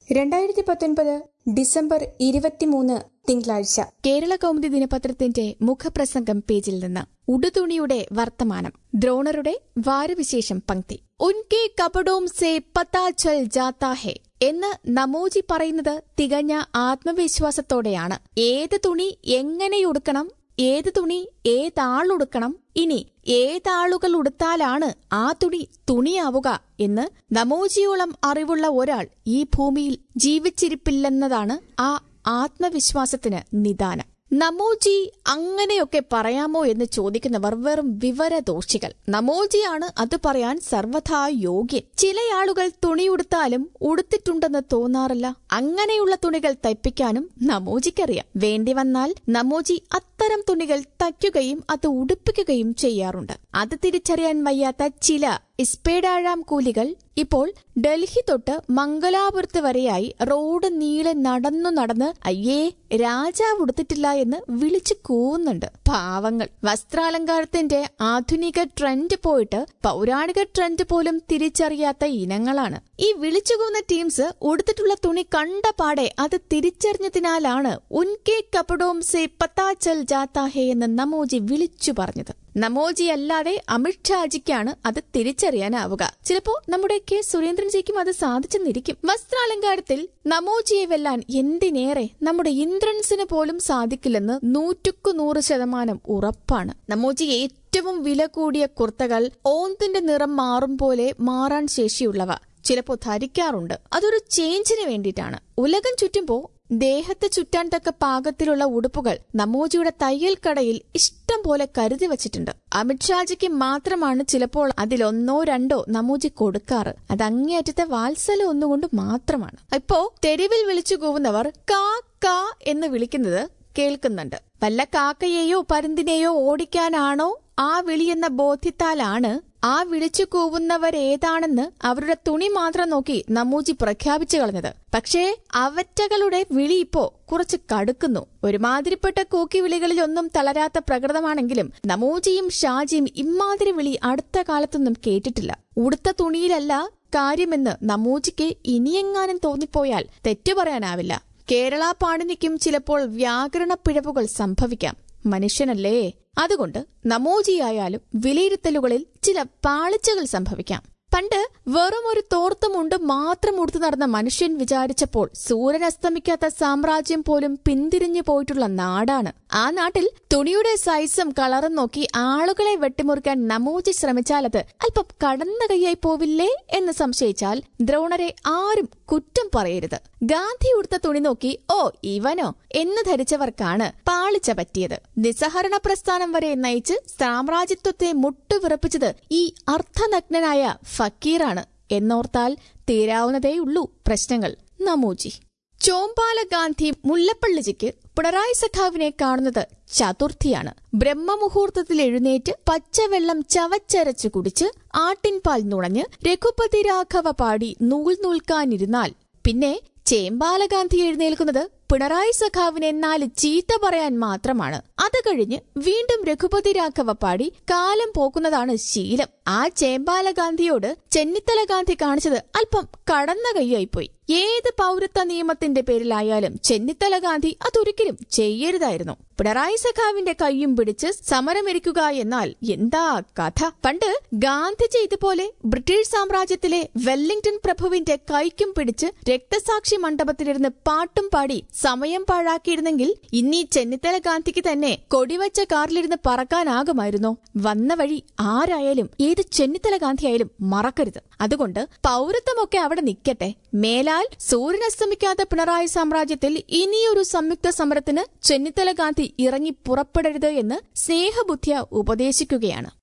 രണ്ടായിരത്തി പത്തൊൻപത് ഡിസംബർ ഇരുപത്തിമൂന്ന് തിങ്കളാഴ്ച കേരള കൗമുദി ദിനപത്രത്തിന്റെ മുഖപ്രസംഗം പേജിൽ നിന്ന് ഉടുതുണിയുടെ വർത്തമാനം ദ്രോണറുടെ വാരവിശേഷം പങ്ക്തി ഉൻകെ കപടോം സെ പത്താ ചൽ ജാത്താ ഹെ എന്ന് നമോജി പറയുന്നത് തികഞ്ഞ ആത്മവിശ്വാസത്തോടെയാണ് ഏത് തുണി എങ്ങനെയുടുക്കണം ഏത് തുണി ഏതാളുടുക്കണം ഇനി ഏതാളുകൾ ഉടുത്താലാണ് ആ തുണി തുണിയാവുക എന്ന് നമോജിയോളം അറിവുള്ള ഒരാൾ ഈ ഭൂമിയിൽ ജീവിച്ചിരിപ്പില്ലെന്നതാണ് ആ ആത്മവിശ്വാസത്തിന് നിദാനം നമോജി അങ്ങനെയൊക്കെ പറയാമോ എന്ന് ചോദിക്കുന്നവർ വെറും വിവരദോഷികൾ നമോജിയാണ് അത് പറയാൻ സർവഥാ യോഗ്യൻ ചില ആളുകൾ തുണിയുടുത്താലും ഉടുത്തിട്ടുണ്ടെന്ന് തോന്നാറില്ല അങ്ങനെയുള്ള തുണികൾ തയ്പ്പിക്കാനും നമോജിക്കറിയാം വേണ്ടി വന്നാൽ നമോജി അത്തരം തുണികൾ തയ്ക്കുകയും അത് ഉടുപ്പിക്കുകയും ചെയ്യാറുണ്ട് അത് തിരിച്ചറിയാൻ വയ്യാത്ത ചില ഇസ്പേഡാഴാം കൂലികൾ ഇപ്പോൾ ഡൽഹി തൊട്ട് മംഗലാപുരത്ത് വരെയായി റോഡ് നീളെ നടന്നു നടന്ന് അയ്യേ രാജാവ് ഉടുത്തിട്ടില്ല എന്ന് വിളിച്ചു കൂവുന്നുണ്ട് പാവങ്ങൾ വസ്ത്രാലങ്കാരത്തിന്റെ ആധുനിക ട്രെൻഡ് പോയിട്ട് പൗരാണിക ട്രെൻഡ് പോലും തിരിച്ചറിയാത്ത ഇനങ്ങളാണ് ഈ വിളിച്ചുകൂവുന്ന ടീംസ് ഉടുത്തിട്ടുള്ള തുണി കണ്ട പാടെ അത് തിരിച്ചറിഞ്ഞതിനാലാണ് ഉൻകെ കപടോം സെ പത്താച്ചൽ ജാത്താഹെ എന്ന് നമോജി വിളിച്ചു പറഞ്ഞത് നമോജി അല്ലാതെ അമിത്ഷാജിക്കാണ് അത് തിരിച്ചറിയാനാവുക ചിലപ്പോ നമ്മുടെ കെ സുരേന്ദ്രൻജിക്കും അത് സാധിച്ചെന്നിരിക്കും വസ്ത്രാലങ്കാരത്തിൽ നമോജിയെ വെല്ലാൻ എന്തിനേറെ നമ്മുടെ ഇന്ദ്രൻസിന് പോലും സാധിക്കില്ലെന്ന് നൂറ്റുക്കു നൂറ് ശതമാനം ഉറപ്പാണ് നമോജി ഏറ്റവും വില കൂടിയ കുർത്തകൾ ഓന്തിന്റെ നിറം മാറും പോലെ മാറാൻ ശേഷിയുള്ളവ ചിലപ്പോ ധരിക്കാറുണ്ട് അതൊരു ചേഞ്ചിന് വേണ്ടിയിട്ടാണ് ഉലകം ചുറ്റുമ്പോ ദേഹത്തെ ചുറ്റാൻ തക്ക പാകത്തിലുള്ള ഉടുപ്പുകൾ നമോജിയുടെ തയ്യൽ കടയിൽ ഇഷ്ടം പോലെ കരുതി വച്ചിട്ടുണ്ട് അമിത്ഷാജിക്ക് മാത്രമാണ് ചിലപ്പോൾ അതിലൊന്നോ രണ്ടോ നമോജി കൊടുക്കാറ് അത് അങ്ങേയറ്റത്തെ വാത്സല്യം ഒന്നുകൊണ്ട് മാത്രമാണ് ഇപ്പോ തെരുവിൽ വിളിച്ചു കൂവുന്നവർ കാ കാ എന്ന് വിളിക്കുന്നത് കേൾക്കുന്നുണ്ട് വല്ല കാക്കയെയോ പരുന്തിനെയോ ഓടിക്കാനാണോ ആ വിളിയെന്ന ബോധ്യത്താലാണ് ആ വിളിച്ചു കൂവുന്നവരേതാണെന്ന് അവരുടെ തുണി മാത്രം നോക്കി നമൂജി പ്രഖ്യാപിച്ചു കളഞ്ഞത് പക്ഷേ അവറ്റകളുടെ വിളി ഇപ്പോ കുറച്ച് കടുക്കുന്നു ഒരുമാതിരിപ്പെട്ട കൂക്കി വിളികളിലൊന്നും തളരാത്ത പ്രകൃതമാണെങ്കിലും നമൂജിയും ഷാജിയും ഇമാതിരി വിളി അടുത്ത കാലത്തൊന്നും കേട്ടിട്ടില്ല ഉടുത്ത തുണിയിലല്ല കാര്യമെന്ന് നമൂജിക്ക് ഇനിയെങ്ങാനും തോന്നിപ്പോയാൽ തെറ്റു പറയാനാവില്ല കേരള പാണിനിക്കും ചിലപ്പോൾ വ്യാകരണ പിഴവുകൾ സംഭവിക്കാം മനുഷ്യനല്ലേ അതുകൊണ്ട് നമോജിയായാലും വിലയിരുത്തലുകളിൽ ചില പാളിച്ചകൾ സംഭവിക്കാം പണ്ട് വെറും ഒരു തോർത്തുമുണ്ട് മാത്രം ഉടുത്തു നടന്ന മനുഷ്യൻ വിചാരിച്ചപ്പോൾ സൂര്യൻ അസ്തമിക്കാത്ത സാമ്രാജ്യം പോലും പിന്തിരിഞ്ഞു പോയിട്ടുള്ള നാടാണ് ആ നാട്ടിൽ തുണിയുടെ സൈസും കളറും നോക്കി ആളുകളെ വെട്ടിമുറിക്കാൻ നമോജി ശ്രമിച്ചാൽ അത് അല്പം കടന്ന കൈയായി പോവില്ലേ എന്ന് സംശയിച്ചാൽ ദ്രോണരെ ആരും കുറ്റം പറയരുത് ഗാന്ധി ഉടുത്ത തുണി നോക്കി ഓ ഇവനോ എന്ന് ധരിച്ചവർക്കാണ് പാളിച്ച പറ്റിയത് നിസ്സഹരണ പ്രസ്ഥാനം വരെ നയിച്ച് സാമ്രാജ്യത്വത്തെ മുട്ടുവിറപ്പിച്ചത് ഈ അർത്ഥനഗ്നനായ ഫക്കീറാണ് എന്നോർത്താൽ തീരാവുന്നതേയുള്ളൂ പ്രശ്നങ്ങൾ നമൂജി ചോമ്പാല ഗാന്ധി മുല്ലപ്പള്ളിജിക്ക് പിണറായി സഖാവിനെ കാണുന്നത് ചതുർത്ഥിയാണ് ബ്രഹ്മമുഹൂർത്തത്തിൽ എഴുന്നേറ്റ് പച്ചവെള്ളം ചവച്ചരച്ചു കുടിച്ച് ആട്ടിൻപാൽ നുണഞ്ഞ് രഘുപതി രാഘവ പാടി നൂൽ നൂൽക്കാനിരുന്നാൽ പിന്നെ ചേമ്പാലഗാന്ധി എഴുന്നേൽക്കുന്നത് പിണറായി സഖാവിനെ നാല് ചീത്ത പറയാൻ മാത്രമാണ് അത് കഴിഞ്ഞ് വീണ്ടും രഘുപതി രാഘവ പാടി കാലം പോക്കുന്നതാണ് ശീലം ആ ചേമ്പാലഗാന്ധിയോട് ചെന്നിത്തല ഗാന്ധി കാണിച്ചത് അല്പം കടന്ന കൈയായിപ്പോയി ഏത് പൗരത്വ നിയമത്തിന്റെ പേരിലായാലും ചെന്നിത്തല ഗാന്ധി അതൊരിക്കലും ചെയ്യരുതായിരുന്നു പിണറായി സഖാവിന്റെ കൈയും പിടിച്ച് സമരമിരിക്കുക എന്നാൽ എന്താ കഥ പണ്ട് ഗാന്ധിജി ഇതുപോലെ ബ്രിട്ടീഷ് സാമ്രാജ്യത്തിലെ വെല്ലിംഗ്ടൺ പ്രഭുവിന്റെ കൈക്കും പിടിച്ച് രക്തസാക്ഷി മണ്ഡപത്തിലിരുന്ന് പാട്ടും പാടി സമയം പാഴാക്കിയിരുന്നെങ്കിൽ ഇന്നീ ചെന്നിത്തല ഗാന്ധിക്ക് തന്നെ കൊടിവച്ച കാറിലിരുന്ന് പറക്കാനാകുമായിരുന്നോ വന്ന വഴി ആരായാലും ഏത് ചെന്നിത്തല ഗാന്ധിയായാലും മറക്കരുത് അതുകൊണ്ട് പൗരത്വമൊക്കെ അവിടെ നിൽക്കട്ടെ മേലാൽ സൂര്യനസ്തമിക്കാത്ത പിണറായി സാമ്രാജ്യത്തിൽ ഇനിയൊരു സംയുക്ത സമരത്തിന് ചെന്നിത്തല ഗാന്ധി ഇറങ്ങി പുറപ്പെടരുത് എന്ന് സ്നേഹബുദ്ധിയ ഉപദേശിക്കുകയാണ്